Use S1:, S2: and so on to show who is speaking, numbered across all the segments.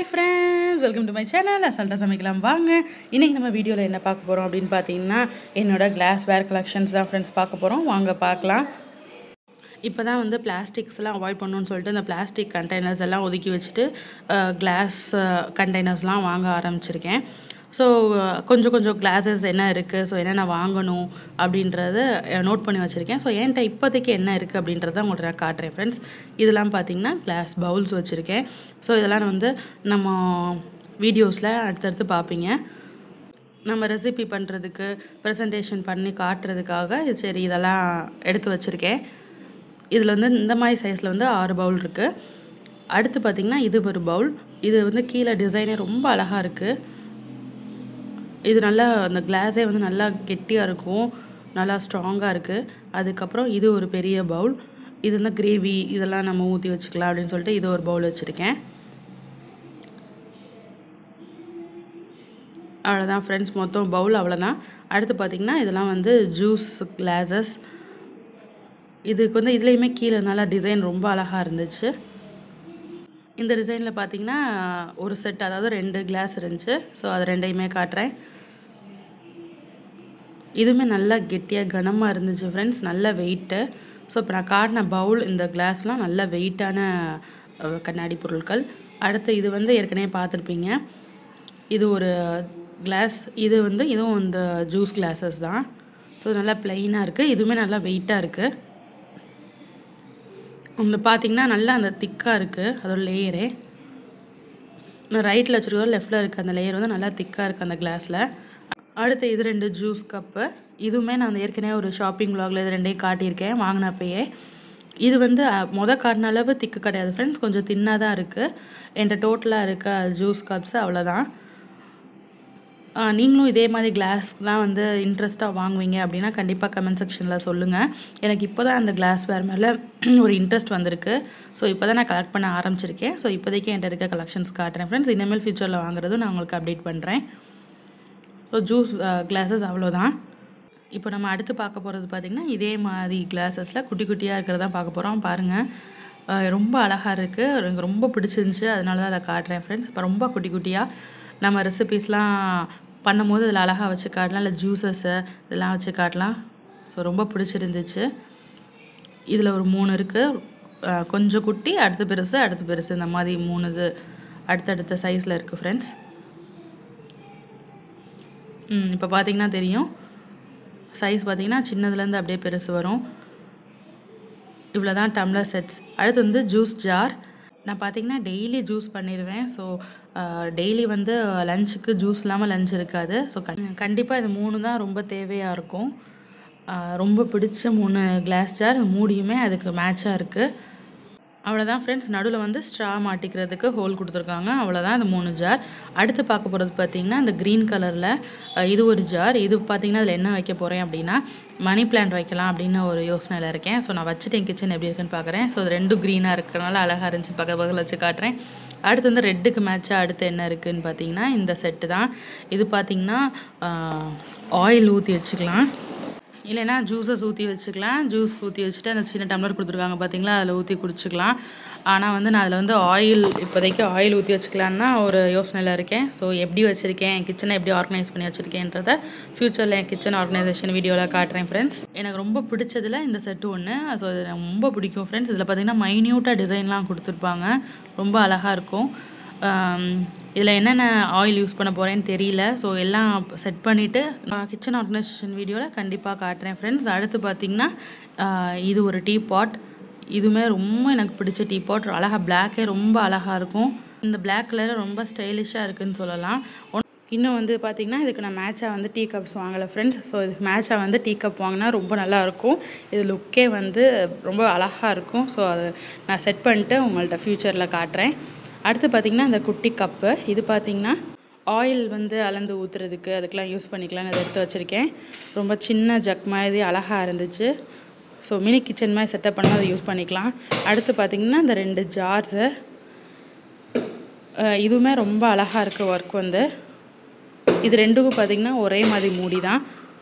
S1: Hi friends welcome to my channel அசால்ட்டாக சமைக்கலாம் வாங்க இன்றைக்கி நம்ம வீடியோவில் என்ன பார்க்க போகிறோம் அப்படின்னு பார்த்தீங்கன்னா என்னோட கிளாஸ் வேர் கலெக்ஷன்ஸ் தான் ஃப்ரெண்ட்ஸ் பார்க்க போகிறோம் வாங்க பார்க்கலாம் இப்போ தான் வந்து பிளாஸ்டிக்ஸ்லாம் அவாய்ட் பண்ணணும்னு சொல்லிட்டு இந்த பிளாஸ்டிக் கண்டெய்னர்ஸ் எல்லாம் ஒதுக்கி வச்சுட்டு கிளாஸ் கண்டெய்னர்ஸ்லாம் வாங்க ஆரம்பிச்சிருக்கேன் ஸோ கொஞ்சம் கொஞ்சம் கிளாஸஸ் என்ன இருக்குது ஸோ என்னென்ன வாங்கணும் அப்படின்றத நோட் பண்ணி வச்சுருக்கேன் ஸோ என்கிட்ட இப்போதைக்கு என்ன இருக்குது அப்படின்றத உங்கள்கிட்ட நான் காட்டுறேன் ஃப்ரெண்ட்ஸ் இதெல்லாம் பார்த்தீங்கன்னா கிளாஸ் பவுல்ஸ் வச்சுருக்கேன் ஸோ இதெல்லாம் வந்து நம்ம வீடியோஸில் அடுத்தடுத்து பார்ப்பீங்க நம்ம ரெசிபி பண்ணுறதுக்கு ப்ரெசன்டேஷன் பண்ணி காட்டுறதுக்காக இது சரி இதெல்லாம் எடுத்து வச்சுருக்கேன் இதில் வந்து இந்த மாதிரி சைஸில் வந்து ஆறு பவுல் இருக்குது அடுத்து பார்த்திங்கன்னா இது ஒரு பவுல் இது வந்து கீழே டிசைனே ரொம்ப அழகாக இருக்குது இது நல்லா அந்த கிளாஸே வந்து நல்லா கெட்டியாக இருக்கும் நல்லா ஸ்ட்ராங்காக இருக்குது அதுக்கப்புறம் இது ஒரு பெரிய பவுல் இது வந்து கிரேவி இதெல்லாம் நம்ம ஊற்றி வச்சுக்கலாம் அப்படின்னு சொல்லிட்டு இது ஒரு பவுல் வச்சுருக்கேன் அவ்வளோதான் ஃப்ரெண்ட்ஸ் மொத்தம் பவுல் அவ்வளோதான் அடுத்து பார்த்திங்கன்னா இதெல்லாம் வந்து ஜூஸ் கிளாஸஸ் இதுக்கு வந்து இதுலேயுமே கீழே நல்லா டிசைன் ரொம்ப அழகாக இருந்துச்சு இந்த டிசைனில் பார்த்தீங்கன்னா ஒரு செட் அதாவது ரெண்டு கிளாஸ் இருந்துச்சு ஸோ அது ரெண்டையுமே காட்டுறேன் இதுவுமே நல்லா கெட்டியாக கனமாக இருந்துச்சு ஃப்ரெண்ட்ஸ் நல்ல வெயிட்டு ஸோ இப்போ நான் காட்டின பவுல் இந்த கிளாஸ்லாம் நல்ல வெயிட்டான கண்ணாடி பொருட்கள் அடுத்து இது வந்து ஏற்கனவே பார்த்துருப்பீங்க இது ஒரு கிளாஸ் இது வந்து இதுவும் இந்த ஜூஸ் கிளாஸஸ் தான் ஸோ நல்லா ப்ளைனாக இருக்குது இதுவுமே நல்லா வெயிட்டாக இருக்குது இந்த பார்த்திங்கன்னா நல்லா அந்த திக்காக இருக்குது அதோட லேயரே நான் ரைட்டில் வச்சுருக்கோம் லெஃப்டில் இருக்க அந்த லேயர் வந்து நல்லா திக்காக இருக்குது அந்த கிளாஸில் அடுத்து இது ரெண்டு ஜூஸ் கப்பு இதுவுமே நான் வந்து ஏற்கனவே ஒரு ஷாப்பிங் விலாகில் இது ரெண்டையும் காட்டியிருக்கேன் வாங்கினப்பயே இது வந்து மொதல் காட்டின அளவு திக்கு கிடையாது ஃப்ரெண்ட்ஸ் கொஞ்சம் தின்னாக தான் இருக்குது என்கிட்ட டோட்டலாக இருக்க ஜூஸ் கப்ஸ் அவ்வளோதான் நீங்களும் இதே மாதிரி கிளாஸ்லாம் வந்து இன்ட்ரெஸ்ட்டாக வாங்குவீங்க அப்படின்னா கண்டிப்பாக கமெண்ட் செக்ஷனில் சொல்லுங்கள் எனக்கு இப்போ தான் அந்த கிளாஸ் வேர் மேலே ஒரு இன்ட்ரெஸ்ட் வந்திருக்கு ஸோ இப்போ தான் நான் கலெக்ட் பண்ண ஆரம்பிச்சிருக்கேன் ஸோ இப்போதைக்கு என்கிட்ட இருக்க கலெக்ஷன்ஸ் காட்டுறேன் ஃப்ரெண்ட்ஸ் இனிமேல் ஃபியூச்சரில் வாங்குறதும் நான் உங்களுக்கு அப்டேட் பண்ணுறேன் ஸோ ஜூஸ் கிளாஸஸ் அவ்வளோதான் இப்போ நம்ம அடுத்து பார்க்க போகிறது பார்த்திங்கன்னா இதே மாதிரி கிளாஸஸில் குட்டி குட்டியாக இருக்கிறதா பார்க்க போகிறோம் பாருங்கள் ரொம்ப அழகாக இருக்குது எனக்கு ரொம்ப பிடிச்சிருந்துச்சி அதனால தான் அதை காட்டுறேன் ஃப்ரெண்ட்ஸ் இப்போ ரொம்ப குட்டி குட்டியாக நம்ம ரெசிபீஸ்லாம் பண்ணும்போது இதில் அழகாக வச்சு காட்டலாம் இல்லை ஜூஸஸ்ஸு இதெல்லாம் வச்சு காட்டலாம் ஸோ ரொம்ப பிடிச்சிருந்துச்சு இதில் ஒரு மூணு இருக்குது கொஞ்சம் குட்டி அடுத்து பெருசு அடுத்து பெருசு இந்த மாதிரி மூணு இது அடுத்தடுத்த சைஸில் இருக்குது ஃப்ரெண்ட்ஸ் இப்போ பார்த்தீங்கன்னா தெரியும் சைஸ் பார்த்தீங்கன்னா சின்னதுலேருந்து அப்படியே பெருசு வரும் இவ்வளோ தான் டம்ளர் செட்ஸ் அடுத்து வந்து ஜூஸ் ஜார் நான் பார்த்தீங்கன்னா டெய்லி ஜூஸ் பண்ணிடுவேன் ஸோ டெய்லி வந்து லஞ்சுக்கு ஜூஸ் இல்லாமல் லஞ்ச் இருக்காது ஸோ கண்டிப்பாக இது மூணு தான் ரொம்ப தேவையாக இருக்கும் ரொம்ப பிடிச்ச மூணு கிளாஸ் ஜார் மூடியுமே அதுக்கு மேட்சாக இருக்குது அவ்வளோதான் ஃப்ரெண்ட்ஸ் நடுவில் வந்து ஸ்ட்ரா மாட்டிக்கிறதுக்கு ஹோல் கொடுத்துருக்காங்க அவ்வளோதான் இந்த மூணு ஜார் அடுத்து பார்க்க போகிறது பார்த்திங்கன்னா இந்த க்ரீன் கலரில் இது ஒரு ஜார் இது பார்த்திங்கன்னா அதில் என்ன வைக்க போகிறேன் அப்படின்னா மணி பிளான்ட் வைக்கலாம் அப்படின்னு ஒரு யோசனையில் இருக்கேன் ஸோ நான் வச்சுட்டு என் கிச்சன் எப்படி இருக்குன்னு பார்க்குறேன் ஸோ அது ரெண்டும் க்ரீனாக இருக்கிறனால அழகாக இருந்துச்சு பக்க பக்கத்தில் வச்சு காட்டுறேன் அடுத்து வந்து ரெட்டுக்கு மேட்சாக அடுத்து என்ன இருக்குதுன்னு பார்த்தீங்கன்னா இந்த செட்டு தான் இது பார்த்திங்கன்னா ஆயில் ஊற்றி வச்சுக்கலாம் இல்லைன்னா ஜூஸஸ் ஊற்றி வச்சுக்கலாம் ஜூஸ் ஊற்றி வச்சுட்டு அந்த சின்ன டம்ளர் கொடுத்துருக்காங்க பார்த்தீங்களா அதில் ஊற்றி குடிச்சிக்கலாம் ஆனால் வந்து நான் அதில் வந்து ஆயில் இப்போதைக்கு ஆயில் ஊற்றி வச்சுக்கலான்னா ஒரு யோசனையில் இருக்கேன் ஸோ எப்படி வச்சுருக்கேன் என் கிச்சனை எப்படி ஆர்கனைஸ் பண்ணி வச்சுருக்கேன்றத ஃப்யூச்சரில் என் கிச்சன் ஆர்கனைசேஷன் வீடியோவில் காட்டுறேன் ஃப்ரெண்ட்ஸ் எனக்கு ரொம்ப பிடிச்சதில் இந்த செட்டு ஒன்று ஸோ இது ரொம்ப பிடிக்கும் ஃப்ரெண்ட்ஸ் இதில் பார்த்தீங்கன்னா மைன்யூட்டாக டிசைன்லாம் கொடுத்துருப்பாங்க ரொம்ப அழகாக இருக்கும் இதில் என்னென்ன ஆயில் யூஸ் பண்ண போகிறேன்னு தெரியல ஸோ எல்லாம் செட் பண்ணிவிட்டு நான் கிச்சன் ஆர்கனைசேஷன் வீடியோவில் கண்டிப்பாக காட்டுறேன் ஃப்ரெண்ட்ஸ் அடுத்து பார்த்திங்கன்னா இது ஒரு டீ பாட் இதுவுமே ரொம்ப எனக்கு பிடிச்ச டீ பாட் அழகாக பிளாக்கே ரொம்ப அழகாக இருக்கும் இந்த பிளாக் கலர் ரொம்ப ஸ்டைலிஷாக இருக்குதுன்னு சொல்லலாம் இன்னும் வந்து பார்த்திங்கன்னா இதுக்கு நான் மேட்சாக வந்து டீ கப்ஸ் வாங்கலை ஃப்ரெண்ட்ஸ் ஸோ இதுக்கு மேட்சாக வந்து டீ கப் வாங்கினா ரொம்ப நல்லாயிருக்கும் இது லுக்கே வந்து ரொம்ப அழகாக இருக்கும் ஸோ அது நான் செட் பண்ணிட்டு உங்கள்கிட்ட ஃப்யூச்சரில் காட்டுறேன் அடுத்து பார்த்திங்கன்னா இந்த குட்டி கப்பு இது பார்த்திங்கன்னா ஆயில் வந்து அளந்து ஊற்றுறதுக்கு அதுக்கெலாம் யூஸ் பண்ணிக்கலாம்னு அதை எடுத்து வச்சுருக்கேன் ரொம்ப சின்ன ஜக் மாதிரி அழகாக இருந்துச்சு ஸோ மினி கிச்சன் மாதிரி செட்டப் பண்ணால் அதை யூஸ் பண்ணிக்கலாம் அடுத்து பார்த்திங்கன்னா இந்த ரெண்டு ஜார்ஸு இதுவுமே ரொம்ப அழகாக இருக்குது ஒர்க் வந்து இது ரெண்டுக்கும் பார்த்திங்கன்னா ஒரே மாதிரி மூடி தான்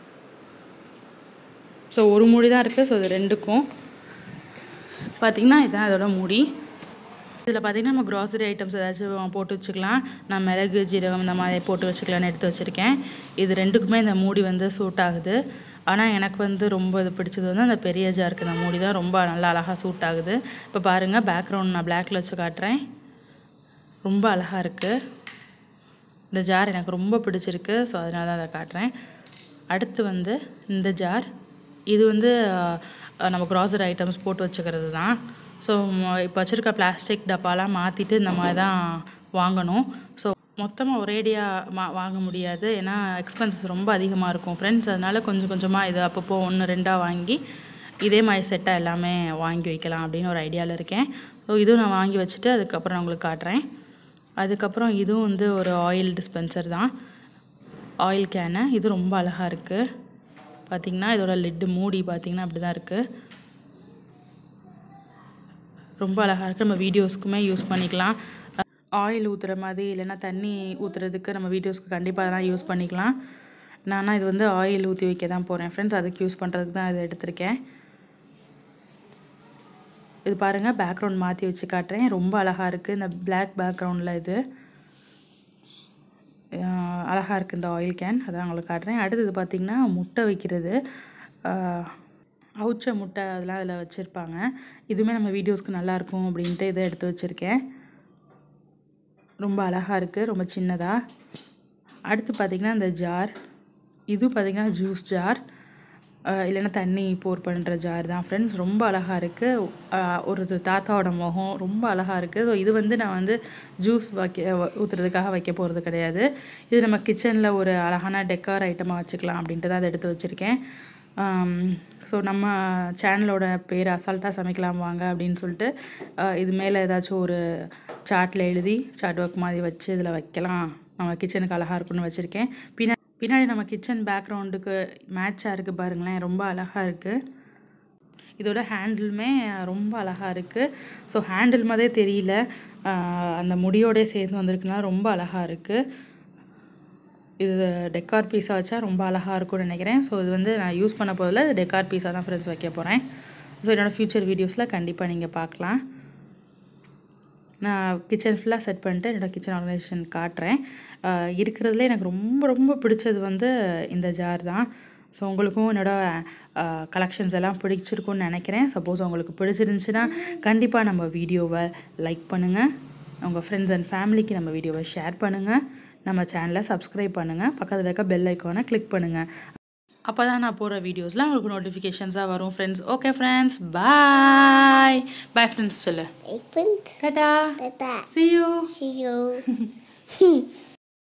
S1: ஸோ ஒரு மூடி தான் இருக்குது ஸோ இது ரெண்டுக்கும் பார்த்திங்கன்னா இதுதான் இதோட மூடி இதில் பார்த்தீங்கன்னா நம்ம க்ராசரி ஐட்டம்ஸ் ஏதாச்சும் போட்டு வச்சுக்கலாம் நான் மிளகு ஜீரகம் இந்த மாதிரி போட்டு வச்சுக்கலாம்னு எடுத்து வச்சுருக்கேன் இது ரெண்டுக்குமே இந்த மூடி வந்து சூட் ஆகுது ஆனால் எனக்கு வந்து ரொம்ப இது பிடிச்சது வந்து அந்த பெரிய ஜாருக்கு இந்த மூடி தான் ரொம்ப நல்லா அழகாக சூட் ஆகுது இப்போ பாருங்கள் பேக்ரவுண்ட் நான் பிளாக்ல வச்சு காட்டுறேன் ரொம்ப அழகாக இருக்குது இந்த ஜார் எனக்கு ரொம்ப பிடிச்சிருக்கு ஸோ அதனால தான் அதை காட்டுறேன் அடுத்து வந்து இந்த ஜார் இது வந்து அஹ், நம்ம க்ராசரி ஐட்டம்ஸ் போட்டு வச்சுக்கிறது தான் ஸோ இப்போ வச்சுருக்க பிளாஸ்டிக் டப்பாலாம் மாற்றிட்டு இந்த மாதிரி தான் வாங்கணும் ஸோ மொத்தமாக ஒரேடியாக மா வாங்க முடியாது ஏன்னா எக்ஸ்பென்சஸ் ரொம்ப அதிகமாக இருக்கும் ஃப்ரெண்ட்ஸ் அதனால் கொஞ்சம் கொஞ்சமாக இது அப்பப்போ ஒன்று ரெண்டாக வாங்கி இதே மாதிரி செட்டாக எல்லாமே வாங்கி வைக்கலாம் அப்படின்னு ஒரு ஐடியாவில் இருக்கேன் ஸோ இதுவும் நான் வாங்கி வச்சுட்டு அதுக்கப்புறம் நான் உங்களுக்கு காட்டுறேன் அதுக்கப்புறம் இதுவும் வந்து ஒரு ஆயில் டிஸ்பென்சர் தான் ஆயில் கேனு இது ரொம்ப அழகாக இருக்குது பார்த்திங்கன்னா இதோட லிட்டு மூடி பார்த்திங்கன்னா அப்படி தான் இருக்குது ரொம்ப அழகாக இருக்குது நம்ம வீடியோஸ்க்குமே யூஸ் பண்ணிக்கலாம் ஆயில் ஊற்றுற மாதிரி இல்லைன்னா தண்ணி ஊற்றுறதுக்கு நம்ம வீடியோஸ்க்கு கண்டிப்பாக அதெல்லாம் யூஸ் பண்ணிக்கலாம் நானா இது வந்து ஆயில் ஊற்றி வைக்க தான் போகிறேன் ஃப்ரெண்ட்ஸ் அதுக்கு யூஸ் பண்ணுறதுக்கு தான் இதை எடுத்திருக்கேன் இது பாருங்கள் பேக்ரவுண்ட் மாற்றி வச்சு காட்டுறேன் ரொம்ப அழகாக இருக்குது இந்த பிளாக் பேக்ரவுண்டில் இது அஹ் அழகாக இருக்குது இந்த ஆயில் கேன் அதான் உங்களுக்கு காட்டுறேன் அடுத்தது பார்த்திங்கன்னா முட்டை வைக்கிறது அஹ் அவிச்ச முட்டை அதெல்லாம் அதில் வச்சுருப்பாங்க இதுவுமே நம்ம வீடியோஸ்க்கு நல்லாயிருக்கும் அப்படின்ட்டு இதை எடுத்து வச்சுருக்கேன் ரொம்ப அழகாக இருக்குது ரொம்ப சின்னதாக அடுத்து பார்த்திங்கன்னா இந்த ஜார் இது பார்த்திங்கன்னா ஜூஸ் ஜார் இல்லைன்னா தண்ணி போர் பண்ணுற ஜார் தான் ஃப்ரெண்ட்ஸ் ரொம்ப அழகாக இருக்குது ஒரு இது தாத்தாவோட முகம் ரொம்ப அழகாக இருக்குது ஸோ இது வந்து நான் வந்து ஜூஸ் வைக்க ஊற்றுறதுக்காக வைக்க போகிறது கிடையாது இது நம்ம கிச்சனில் ஒரு அழகான டெக்கார் ஐட்டமாக வச்சுக்கலாம் அப்படின்ட்டு தான் அதை எடுத்து வச்சுருக்கேன் ஸோ நம்ம சேனலோட பேர் அசால்ட்டாக சமைக்கலாம் வாங்க அப்படின்னு சொல்லிட்டு ஆஹ் இது மேலே ஏதாச்சும் ஒரு சார்ட்டில் எழுதி சார்ட் ஒர்க் மாதிரி வச்சு இதில் வைக்கலாம் நம்ம கிச்சனுக்கு அழகாக இருக்கும்னு வச்சுருக்கேன் பின்னா பின்னாடி நம்ம கிச்சன் பேக்ரவுண்டுக்கு மேட்சாக இருக்குது பாருங்களேன் ரொம்ப அழகாக இருக்குது இதோட ஹேண்டிலுமே ரொம்ப அழகாக இருக்குது ஸோ ஹேண்டில் மாதிரியே தெரியல ஆஹ் அந்த முடியோடய சேர்ந்து வந்திருக்குன்னா ரொம்ப அழகாக இருக்குது இது டெக்கார் பீஸாக வச்சா ரொம்ப அழகாக இருக்கும்னு நினைக்கிறேன் ஸோ இது வந்து நான் யூஸ் பண்ண போதில் இது டெக்கார் பீஸாக தான் ஃப்ரெண்ட்ஸ் வைக்க போகிறேன் ஸோ என்னோடய ஃப்யூச்சர் வீடியோஸில் கண்டிப்பாக நீங்கள் பார்க்கலாம் நான் கிச்சன் ஃபுல்லாக செட் பண்ணிட்டு என்னோடய கிச்சன் ஆர்கனைசேஷன் காட்டுறேன் ஆஹ் இருக்கிறதுலே எனக்கு ரொம்ப ரொம்ப பிடிச்சது வந்து இந்த ஜார் தான் ஸோ உங்களுக்கும் என்னோடய கலெக்ஷன்ஸ் எல்லாம் பிடிச்சிருக்கும்னு நினைக்கிறேன் சப்போஸ் உங்களுக்கு பிடிச்சிருந்துச்சுன்னா கண்டிப்பாக நம்ம வீடியோவை லைக் பண்ணுங்கள் உங்கள் ஃப்ரெண்ட்ஸ் அண்ட் ஃபேமிலிக்கு நம்ம வீடியோவை ஷேர் பண்ணுங்கள் நம்ம சேனலை சப்ஸ்கிரைப் பண்ணுங்கள் பக்கத்தில் இருக்க பெல் ஐக்கானை கிளிக் பண்ணுங்கள் அப்போ தான் நான் போகிற வீடியோஸ்லாம் உங்களுக்கு நோட்டிஃபிகேஷன்ஸாக வரும் friends okay friends bye bye friends சொல்லு
S2: Ik vind
S1: டாடா
S2: het daar.
S1: see you
S2: See you.